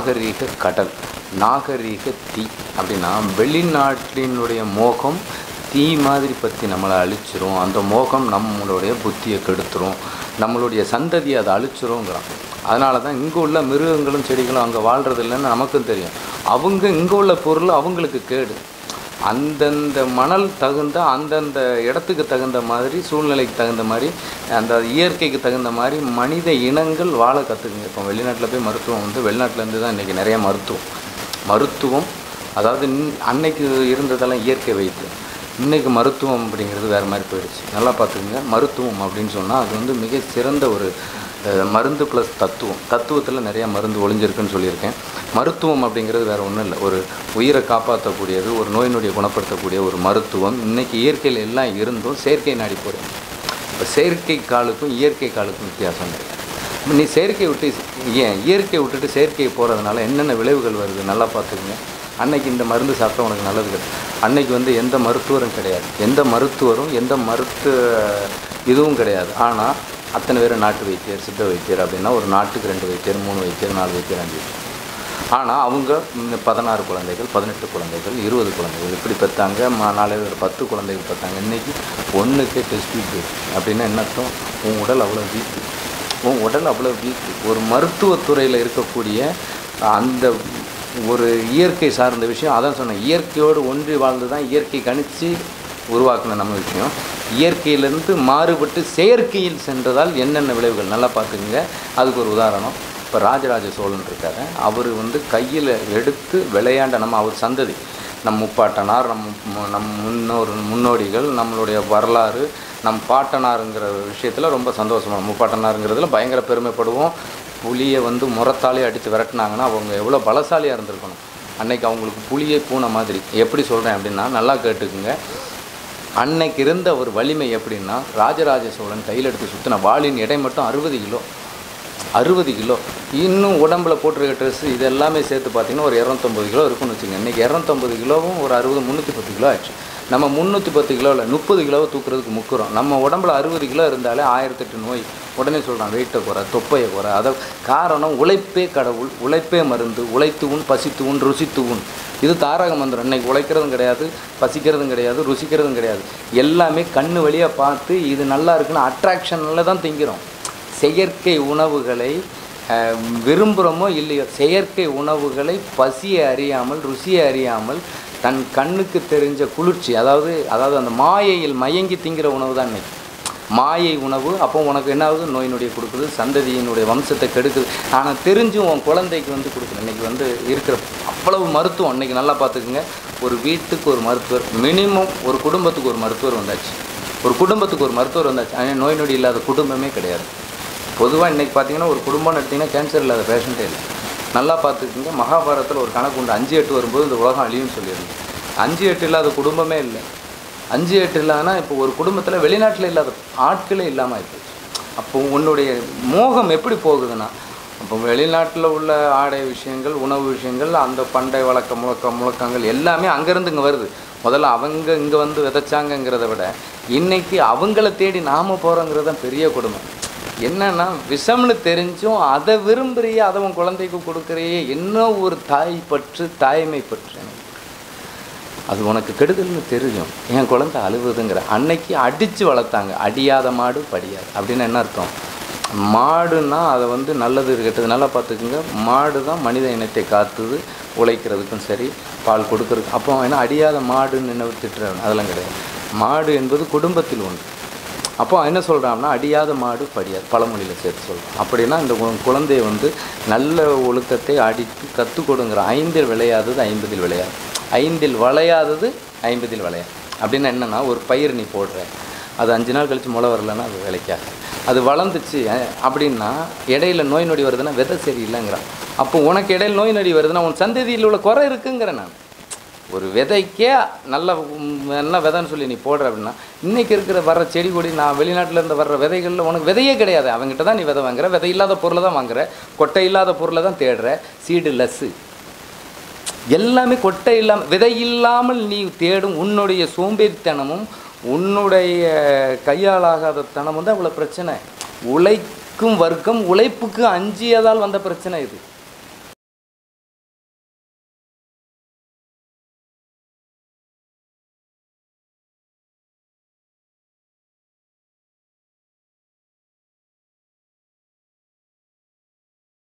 நாகரீக கடல் நாகரீக தீ அப்படின்னா வெளிநாட்டினுடைய மோகம் தீ மாதிரி பற்றி நம்மளை அழிச்சிரும் அந்த மோகம் நம்மளுடைய புத்தியை கெடுத்துரும் நம்மளுடைய சந்ததியை அதை அழிச்சிருங்கிறான் அதனால தான் இங்கே உள்ள மிருகங்களும் செடிகளும் அங்கே வாழ்கிறது இல்லைன்னு நமக்கும் தெரியும் அவங்க இங்கே உள்ள பொருள் அவங்களுக்கு கேடு அந்தந்த மணல் தகுந்த அந்தந்த இடத்துக்கு தகுந்த மாதிரி சூழ்நிலைக்கு தகுந்த மாதிரி அந்த இயற்கைக்கு தகுந்த மாதிரி மனித இனங்கள் வாழ கற்றுக்குங்க இப்போ வெளிநாட்டில் போய் மருத்துவம் வந்து வெளிநாட்டிலேருந்து தான் இன்றைக்கி நிறைய மருத்துவம் மருத்துவம் அதாவது இன்- அன்னைக்கு இருந்ததெல்லாம் இயற்கை வைத்து இன்னைக்கு மருத்துவம் அப்படிங்கிறது வேறு மாதிரி போயிடுச்சு நல்லா பார்த்துக்குங்க மருத்துவம் அப்படின்னு சொன்னால் அது வந்து மிக சிறந்த ஒரு அஹ், மருந்து ப்ளஸ் தத்துவம் தத்துவத்தில் நிறைய மருந்து ஒளிஞ்சிருக்குன்னு சொல்லியிருக்கேன் மருத்துவம் அப்படிங்கிறது வேறு ஒன்றும் இல்லை ஒரு உயிரை காப்பாற்றக்கூடியது ஒரு நோய் நொடியை குணப்படுத்தக்கூடிய ஒரு மருத்துவம் இன்னைக்கு இயற்கையில் எல்லாம் இருந்தும் செயற்கை நாடி போகிறேன் இப்போ செயற்கை காலுக்கும் இயற்கை காலுக்கும் வித்தியாசம் கிடையாது நீ செயற்கை விட்டு ஏன் இயற்கை விட்டுட்டு செயற்கை போகிறதுனால என்னென்ன விளைவுகள் வருது நல்லா பார்த்துக்குங்க அன்னைக்கு இந்த மருந்து சாப்பிட்டா உனக்கு நல்லது கிடையாது அன்னைக்கு வந்து எந்த மருத்துவரும் கிடையாது எந்த மருத்துவரும் எந்த மருத்துவ இதுவும் கிடையாது ஆனால் அத்தனை பேர் நாட்டு வைத்தியர் சித்த வைத்தியர் அப்படின்னா ஒரு நாட்டுக்கு ரெண்டு வைத்தியர் மூணு வைத்தியர் நாலு வைத்தியர் அஞ்சு வைத்தியர் ஆனால் அவங்க இந்த பதினாறு குழந்தைகள் பதினெட்டு குழந்தைகள் இருபது குழந்தைகள் இப்படி பெற்றாங்க ம- நாளையில பத்து குழந்தைகள் பெற்றாங்க இன்னைக்கு ஒன்றுக்கே டெஸ்ட் வீக் அப்படின்னா என்ன அர்த்தம் உன் உடல் அவ்வளோ வீக்கு உன் உடல் அவ்வளோ வீக்கு ஒரு மருத்துவத்துறையில் இருக்கக்கூடிய அந்த ஒரு இயற்கை சார்ந்த விஷயம் அதான் சொன்னேன் இயற்கையோடு ஒன்றி வாழ்ந்து தான் இயற்கை கணிச்சு உருவாக்குன நம்ம விஷயம் இயற்கையிலிருந்து மாறுபட்டு செயற்கையில் சென்றதால் என்னென்ன விளைவுகள் நல்லா பார்த்துக்குங்க அதுக்கு ஒரு உதாரணம் இப்போ ராஜராஜ சோழன் இருக்காரு அவர் வந்து கையில் எடுத்து விளையாண்ட நம்ம அவர் சந்ததி நம் முப்பாட்டனார் நம் மு- நம் முன்னோர் முன்னோடிகள் நம்மளுடைய வரலாறு நம் பாட்டனாருங்கிற விஷயத்தில் ரொம்ப சந்தோஷமாக முப்பாட்டனாருங்கிறதுல பயங்கர பெருமைப்படுவோம் புலியை வந்து முறத்தாலே அடித்து விரட்டினாங்கன்னா அவங்க எவ்வளோ பலசாலியாக இருந்திருக்கணும் அன்னைக்கு அவங்களுக்கு புலியை பூனை மாதிரி எப்படி சொல்கிறேன் அப்படின்னா நல்லா கேட்டுக்குங்க அன்னைக்கு இருந்த ஒரு வலிமை எப்படின்னா ராஜராஜ சோழன் கையில் எடுத்து சுற்றின வாளின் எடை மட்டும் அறுபது கிலோ அறுபது கிலோ இன்னும் உடம்புல போட்டிருக்க ட்ரெஸ் இது எல்லாமே சேர்த்து பார்த்தீங்கன்னா ஒரு இரநூத்தொம்பது கிலோ இருக்குன்னு வச்சுங்க இன்றைக்கி இரநூத்தொம்பது கிலோவும் ஒரு அறுபது முந்நூற்றி பத்து கிலோ ஆச்சு நம்ம முந்நூற்றி பத்து கிலோவில் முப்பது கிலோவை தூக்குறதுக்கு முக்குறோம் நம்ம உடம்புல அறுபது கிலோ இருந்தாலே ஆயிரத்தெட்டு நோய் உடனே சொல்கிறான் வெயிட்டை குறை தொப்பையை குறை அதை காரணம் உழைப்பே கடவுள் உழைப்பே மருந்து உழைத்து உண் பசித்து உண் ருசித்து உண் இது தாரக மந்திரம் இன்னைக்கு உழைக்கிறதும் கிடையாது பசிக்கிறதும் கிடையாது ருசிக்கிறதும் கிடையாது எல்லாமே கண்ணு வழியாக பார்த்து இது நல்லா இருக்குன்னு அட்ராக்ஷனில் தான் திங்கிறோம் செயற்கை உணவுகளை அஹ், விரும்புகிறோமோ இல்லையோ செயற்கை உணவுகளை பசியை அறியாமல் ருசியை அறியாமல் தன் கண்ணுக்கு தெரிஞ்ச குளிர்ச்சி அதாவது அதாவது அந்த மாயையில் மயங்கி திங்கிற உணவு தான் இன்னைக்கு மாயை உணவு அப்போ உனக்கு என்ன ஆகுது நோய் நொடியை கொடுக்குது சந்ததியினுடைய வம்சத்தை கெடுக்குது ஆனால் தெரிஞ்சும் உன் குழந்தைக்கு வந்து கொடுக்குது இன்னைக்கு வந்து இருக்கிற அவ்வளவு மருத்துவம் இன்னைக்கு நல்லா பார்த்துக்குங்க ஒரு வீட்டுக்கு ஒரு மருத்துவர் மினிமம் ஒரு குடும்பத்துக்கு ஒரு மருத்துவர் வந்தாச்சு ஒரு குடும்பத்துக்கு ஒரு மருத்துவர் வந்தாச்சு ஆனால் நோய் நொடி இல்லாத குடும்பமே கிடையாது பொதுவாக இன்றைக்கி பார்த்தீங்கன்னா ஒரு குடும்பம்னு எடுத்திங்கன்னா கேன்சர் இல்லாத பேஷண்ட்டே இல்லை நல்லா பார்த்துக்குங்க மகாபாரதத்தில் ஒரு கணக்கு உண்டு அஞ்சு எட்டு வரும்போது இந்த உலகம் அழியும்னு சொல்லியிருந்தேன் அஞ்சு எட்டு இல்லாத குடும்பமே இல்லை அஞ்சு எட்டு இல்லைன்னா இப்போ ஒரு குடும்பத்தில் வெளிநாட்டில் இல்லாத ஆட்களே இல்லாமல் ஆயிடுச்சு அப்போ உன்னுடைய மோகம் எப்படி போகுதுன்னா அப்போ வெளிநாட்டில் உள்ள ஆடை விஷயங்கள் உணவு விஷயங்கள் அந்த பண்டை வழக்க முழக்க முழக்கங்கள் எல்லாமே அங்கேருந்து இங்கே வருது முதல்ல அவங்க இங்கே வந்து விதைச்சாங்கங்கிறத விட இன்னைக்கு அவங்கள தேடி நாம் போகிறோங்கிறது தான் பெரிய கொடுமை என்னன்னா விஷம்னு தெரிஞ்சும் அதை விரும்புறியே அதை உன் குழந்தைக்கு கொடுக்குறியே என்ன ஒரு தாய் பற்று தாய்மை பற்று எனக்கு. அது உனக்கு கெடுதல்னு தெரியும் என் குழந்தை அழுவுதுங்கிற அன்னைக்கு அடித்து வளர்த்தாங்க அடியாத மாடு படியாது அப்படின்னு என்ன அர்த்தம் மாடுன்னா அதை வந்து நல்லது கெட்டது நல்லா பார்த்துக்குங்க மாடு தான் மனித இனத்தை காத்துது உழைக்கிறதுக்கும் சரி பால் கொடுக்கறதுக்கு அப்போ என்ன அடியாத மாடுன்னு என்ன திட்டுறவன் அதெல்லாம் கிடையாது மாடு என்பது குடும்பத்தில் ஒன்று அப்போ அவன் என்ன சொல்கிறான்னா அடியாத மாடு படியாது பழமொழியில் சேர்த்து சொல்கிறான் அப்படின்னா இந்த கு- குழந்தைய வந்து நல்ல ஒழுக்கத்தை அடித்து கற்றுக் கொடுங்கிற ஐந்தில் விளையாதது ஐம்பதில் விளையாது ஐந்தில் வளையாதது ஐம்பதில் விளையாது அப்படின்னா என்னென்னா ஒரு பயிர் நீ போடுற அது அஞ்சு நாள் கழித்து முளை வரலன்னா அது விளைக்காது அது வளர்ந்துச்சு அஹ், அப்படின்னா இடையில நோய் நொடி வருதுன்னா விதை சரியில்லைங்கிறான் அப்போ உனக்கு இடையில நோய் நொடி வருதுன்னா உன் சந்ததியில் உள்ள குறை இருக்குங்கிறேன் நான் ஒரு விதைக்கே நல்ல உம், என்ன விதைன்னு சொல்லி நீ போடுற அப்படின்னா இன்னைக்கு இருக்கிற வர்ற செடி கொடி நான் வெளிநாட்டுல இருந்து வர்ற விதைகளில் உனக்கு விதையே கிடையாது அவங்ககிட்ட தான் நீ விதை வாங்குற விதை இல்லாத பொருளை தான் வாங்குற கொட்டை இல்லாத பொருளை தான் தேடுற சீடு லஸ்ஸு எல்லாமே கொட்டை இல்லாமல் விதை இல்லாமல் நீ தேடும் உன்னுடைய சோம்பேறித்தனமும் உன்னுடைய கையாலாகாத தனமும் தான் இவ்வளோ பிரச்சனை உழைக்கும் வர்க்கம் உழைப்புக்கு அஞ்சியதால் வந்த பிரச்சனை இது